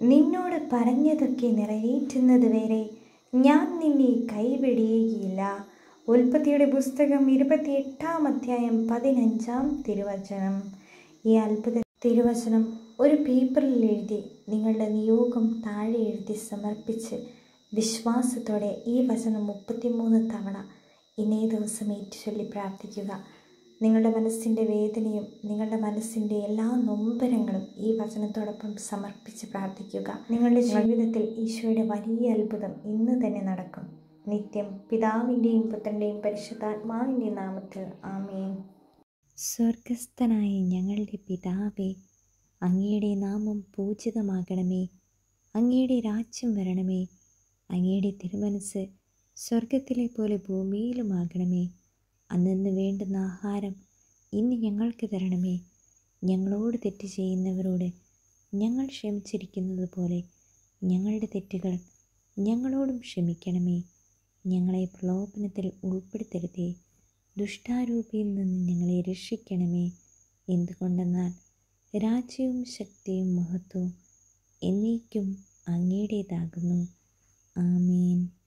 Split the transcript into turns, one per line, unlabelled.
നിന്നോട് പറഞ്ഞതൊക്കെ നിറവേറ്റുന്നത് വരെ ഞാൻ നിന്നെ കൈവിടുകയില്ല ഉൽപ്പത്തിയുടെ പുസ്തകം ഇരുപത്തിയെട്ടാം അധ്യായം പതിനഞ്ചാം തിരുവചനം ഈ അത്ഭുത തിരുവചനം ഒരു പേപ്പറിൽ എഴുതി നിങ്ങളുടെ നിയോഗം താഴെ എഴുതി സമർപ്പിച്ച് വിശ്വാസത്തോടെ ഈ വചനം മുപ്പത്തിമൂന്ന് തവണ ഇന്നേ ദിവസം ഏറ്റുചൊല്ലി പ്രാർത്ഥിക്കുക നിങ്ങളുടെ മനസ്സിൻ്റെ വേദനയും നിങ്ങളുടെ മനസ്സിൻ്റെ എല്ലാ നൊമ്പരങ്ങളും ഈ വചനത്തോടൊപ്പം സമർപ്പിച്ച് പ്രാർത്ഥിക്കുക നിങ്ങളുടെ ജീവിതത്തിൽ ഈശോയുടെ വലിയ അത്ഭുതം ഇന്ന് തന്നെ നടക്കും നിത്യം പിതാവിൻ്റെയും പുത്രൻ്റെയും പരിശുദ്ധാത്മാവിൻ്റെയും നാമത്തിൽ ആമേൻ സ്വർഗസ്ഥനായ ഞങ്ങളുടെ പിതാവേ അങ്ങയുടെ നാമം പൂജിതമാകണമേ അങ്ങയുടെ രാജ്യം വരണമേ അങ്ങയുടെ തിരുമനസ് സ്വർഗത്തിലെ പോലെ ഭൂമിയിലുമാകണമേ അന്നു വേണ്ടുന്ന ആഹാരം ഇന്ന് ഞങ്ങൾക്ക് തരണമേ ഞങ്ങളോട് തെറ്റ് ചെയ്യുന്നവരോട് ഞങ്ങൾ ക്ഷമിച്ചിരിക്കുന്നത് പോലെ ഞങ്ങളുടെ തെറ്റുകൾ ഞങ്ങളോടും ക്ഷമിക്കണമേ ഞങ്ങളെ പ്രലോഭനത്തിൽ ഉൾപ്പെടുത്തരുതേ ദുഷ്ടാരൂപിയിൽ നിന്ന് ഞങ്ങളെ രക്ഷിക്കണമേ എന്തുകൊണ്ടെന്നാൽ രാജ്യവും ശക്തിയും മഹത്വവും എന്നേക്കും അങ്ങയുടേതാകുന്നു ആമേൻ